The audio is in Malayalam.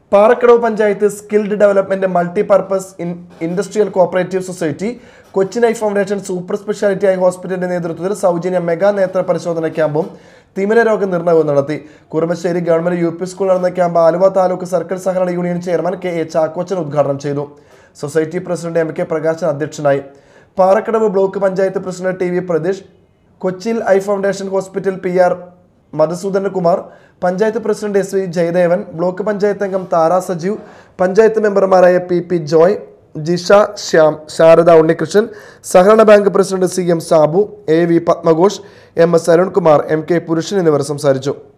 Parakkadavu panchayat skilled development multi purpose in industrial cooperative society Cochin eye foundation super speciality eye ഹോസ്പിറ്റലിന്റെ നേതൃത്വത്തിൽ സൗജന്യ മെഗാ നേത്ര പരിശോധന ക്യാമ്പും തിമിര രോഗ നിർണയവും നടത്തി കുറുമശ്ശേരി ഗവൺമെന്റ് യു പി സ്കൂളിൽ നടന്ന ക്യാമ്പ് ആലുവ താലൂക്ക് സർക്കിൾ സഹകരണ union chairman K A Chackochan ഉദ്ഘാടനം ചെയ്തു സൊസൈറ്റി പ്രസിഡന്റ് എം കെ പ്രകാശൻ അധ്യക്ഷനായി Parakkadavu block panchayat president T V Pratheesh കൊച്ചിയിൽ eye foundation hospital P R Madhusoodana Kumar panchayat president S V Jayadevan block panchayat അംഗം താര സജീവ് പഞ്ചായത്ത് മെമ്പർമാരായ പി പി ജോയ് ജിഷ ശ്യാം ശാരദ ഉണ്ണികൃഷ്ണൻ സഹകരണ bank president C M Sabu A V Padmaghosh M S Arunkumar M K പുരുഷൻ എന്നിവർ സംസാരിച്ചു